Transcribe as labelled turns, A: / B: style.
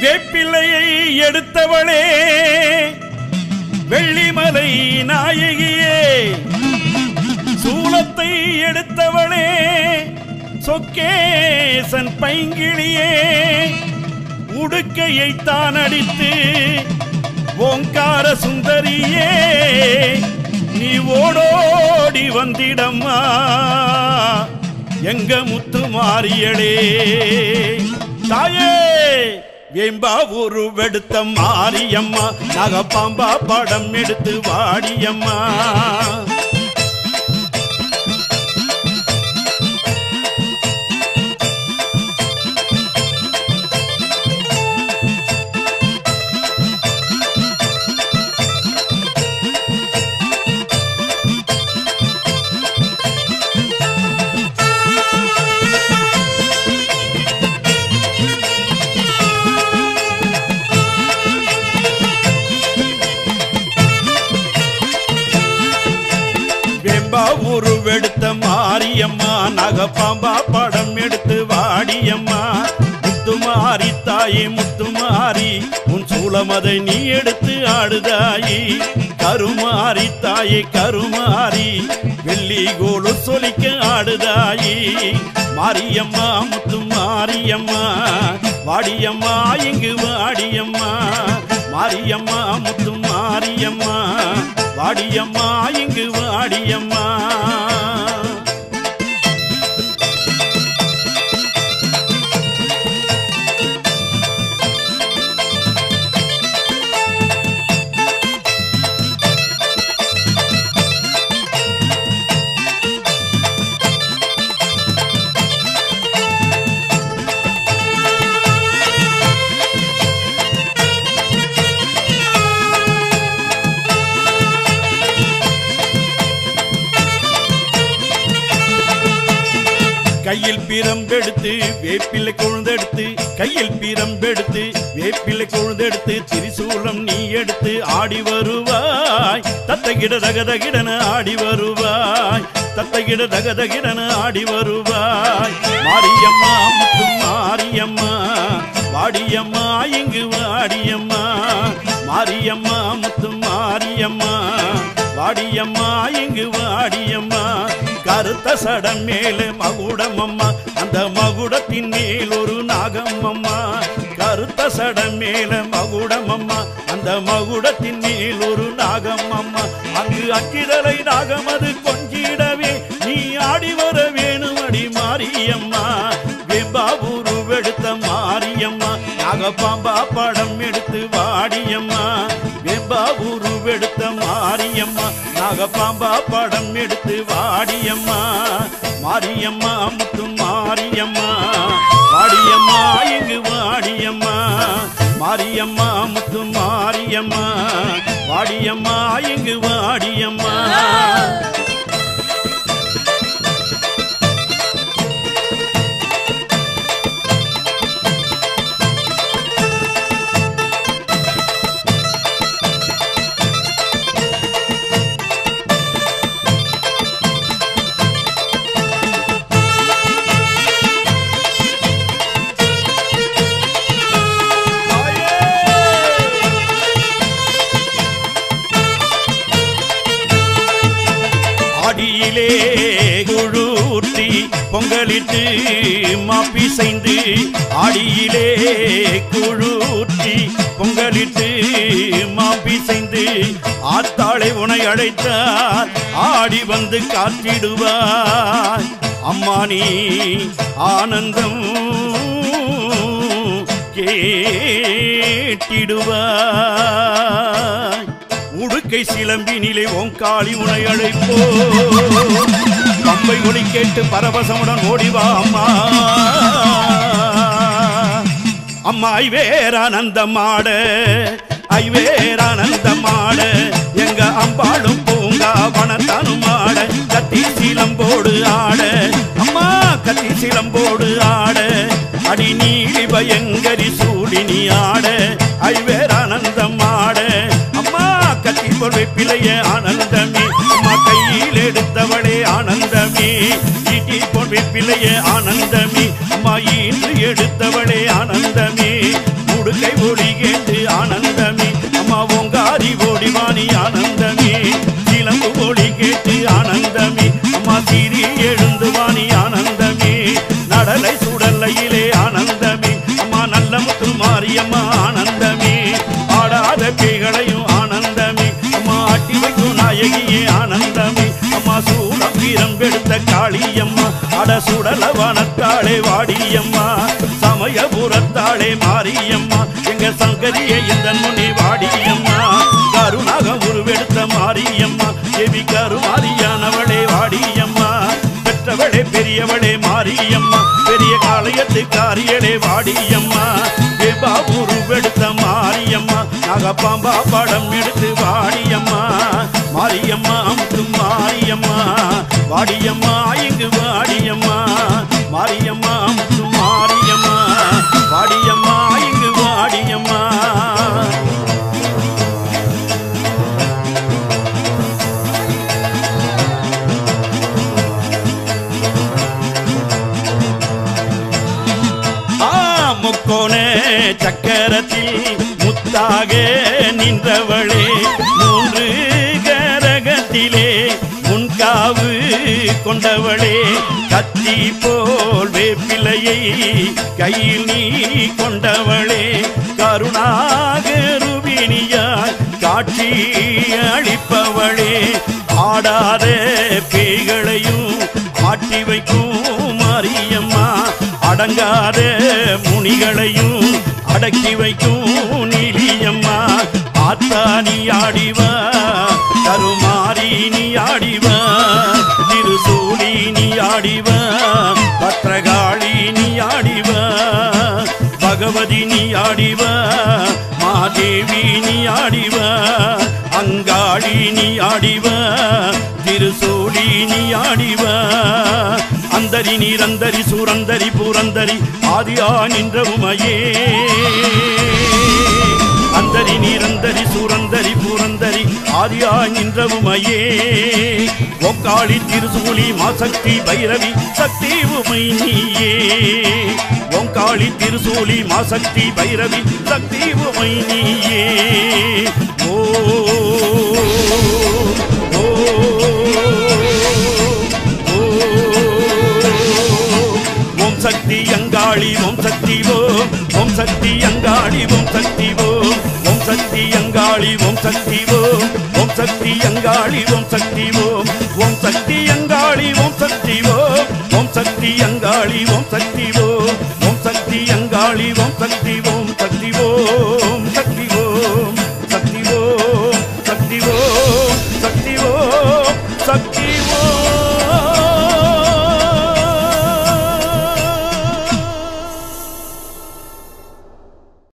A: வேப்பிலையை எடுத்தவளே வெள்ளிமலை நாயகியே சூலத்தை எடுத்தவளே சொக்கேசன் பைங்கிளியே உடுக்கையை தான் அடித்து ஓங்கார சுந்தரியே நீ ஓடோடி வந்திடம்மா எங்க முத்து மாறியளே தாயே வேம்பா ஒரு வெடுத்த மாரியம்மா நகப்பாம்பா படம் எடுத்து வாடியம்மா வெம்பா உருவெடுத்த மாரியம்மா நகப்பாம்பா படம் எடுத்து வாடியம்மா முத்துமாரி தாயே முத்துமாரி உன் சூளமதை நீ எடுத்து ஆடுதாயி கருமாரி தாயே கருமாரி வெள்ளி கோலு சொலிக்க ஆடுதாயி மாரியம்மா முத்து மாரியம்மா வாடியம்மா இங்கு வாடியம்மா மாரியம்மா முத்து மாரியம்மா வாடியம்மா இங்கு வாடியம்மா கையில் பிரம்பெடுத்து வேப்பிலை கொழுந்தெடுத்து கையில் பிரம்பெடுத்து வேப்பிலை கொழுந்தெடுத்து திரிசூலம் நீ எடுத்து ஆடி வருவாய் தத்தகிட தகதகிடன ஆடி வருவாய் தத்தகிட தகதகிடன ஆடி வருவாய் மாரியம்மா முத்து மாரியம்மா வாடியம்மா இங்கு வாடியம்மா மாரியம்மா முத்து மாரியம்மா வாடியம்மா இங்கு வாடியம்மா கருத்த சடம் மேலே மகுடம் அம்மா அந்த மகுடத்தின் மேல் ஒரு நாகம் அம்மா கருத்த சடம் மேல மகுடம் அம்மா அந்த மகுடத்தின் மேல் ஒரு நாகம் அம்மா அங்கு அக்கிடலை நாகம் அது கொஞ்சிடவே நீ ஆடி வர வேணும் அடி மாரியம்மா வெம்பாபுரு வெடுத்த மாரியம்மா நாகப்பாம்பா படம் எடுத்து வாடியம்மா வெம்பாபுரு வெடுத்த மாரியம்மா நாகப்பாம்பா படம் எடுத்து வாடியம்மா மாரியம்மா முத்து மாரியம்மா வாடியம்மா இங்கு வாடியம்மா மாரியம்மா முத்து மாரியம்மா வாடியம்மா இங்கு வாடியம்மா ஆடியிலே குழூர்த்தி பொங்கலிட்டு மாப்பிசைந்து ஆடியிலே குழூர்த்தி பொங்கலிட்டு மாப்பிசைந்து ஆத்தாளை உனை அழைத்தால் ஆடி வந்து காத்திடுவாய் அம்மா நீ ஆனந்தம் கேட்டிடுவாய் உடுக்கை சிலம்பினிலே ஓங்காளி உனை அழைப்போ பம்பை ஒளி கேட்டு பரவசமுடன் ஓடிவா அம்மா அம்மா ஐவேரானந்தமாட ஐவேரானந்தமாட எங்க அம்பாளும் பூங்கா வனத்தானும் ஆட கத்தி சிலம்போடு ஆட அம்மா கத்தி சிலம்போடு ஆட அடி நீலி பயங்கரி சூடினி ஆட ஐவேரானந்தம் ஆட அம்மா கத்தி பொருள் பிழைய ஆனந்தமே அம்மா கையில் எடுத்தவளே ஆனந்தமே ஈட்டி பொருள் பிழைய ஆனந்தமே அம்மா ஈன்று எடுத்தவளே ஆனந்தமே உடுக்கை கடலை சுடலையிலே ஆனந்தமே அம்மா நல்ல முத்து மாரியம்மா ஆனந்தமே ஆடாத பேய்களையும் ஆனந்தமே அம்மா ஆட்டி வைக்கும் நாயகியே ஆனந்தமே அம்மா சூடம் வீரம் எடுத்த காளியம்மா அட சுடல வனத்தாளே வாடியம்மா சமயபுரத்தாளே மாரியம்மா எங்க சங்கரியை இந்த முனி வாடியம்மா கருணாக உருவெடுத்த மாரியம்மா தேவி கருமாரியானவளே வாடியம்மா பெற்றவளே பெரியவளே மாரியம்மா பெரிய காளையத்து காரியளே வாடியம்மா தேவா உருவெடுத்த மாரியம்மா நாகப்பாம்பா படம் எடுத்து வாடியம்மா மாரியம்மா முத்து மாரியம்மா வாடியம்மா இங்கு வாடியம்மா மாரியம்மா முத்து மாரியம்மா வாடியம்மா இங்கு வாடியம்மா ஆ முக்கோண சக்கரத்தில் முத்தாக நின்றவளே மூன்று கரகத்திலே முன்காவு கொண்டவளே கத்தி போல் வேப்பிலையை கையில் நீ கொண்டவளே கருணாக ரூபினியாய் காட்சி அளிப்பவளே ஆடாத பேய்களையும் ஆட்டி வைக்கும் மாரியம்மா அடங்காத முனிகளையும் அடக்கி வைக்கும் நீலியம்மா ஆத்தா நீ ஆடிவா கருமாரி நீ ஆடிவா திருசூலி நீ ஆடிவா பத்ரகாளி நீ ஆடிவா பகவதி நீ ஆடிவா மாதேவி நீ ஆடிவா அங்காளி நீ ஆடிவா திருசூலி நீ ஆடிவா அந்தரி நீரந்தரி சூரந்தரி பூரந்தரி ஆதியா நின்ற உமையே அந்தரி நீரந்தரி சூரந்தரி பூரந்தரி ஆதியா நின்ற உமையே ஒக்காளி திருசூலி மாசக்தி பைரவி சக்தி உமை நீயே ஓங்காளி திருசூலி மாசக்தி பைரவி சக்தி உமை நீயே ஓ ஓ, ஓம் சக்தி அங்காளி ஓம் சக்தி ஓம் ஓம் சக்தி அங்காளி ஓம் சக்தி ஓம் ஓம் சக்தி அங்காளி ஓம் சக்தி ஓம் ஓம் சக்தி அங்காளி ஓம் சக்தி ஓம் ஓம் சக்தி அங்காளி ஓம் சக்தி ஓம் ஓம் சக்தி அங்காளி ஓம் சக்தி ஓம் ஓம் சக்தி அங்காளி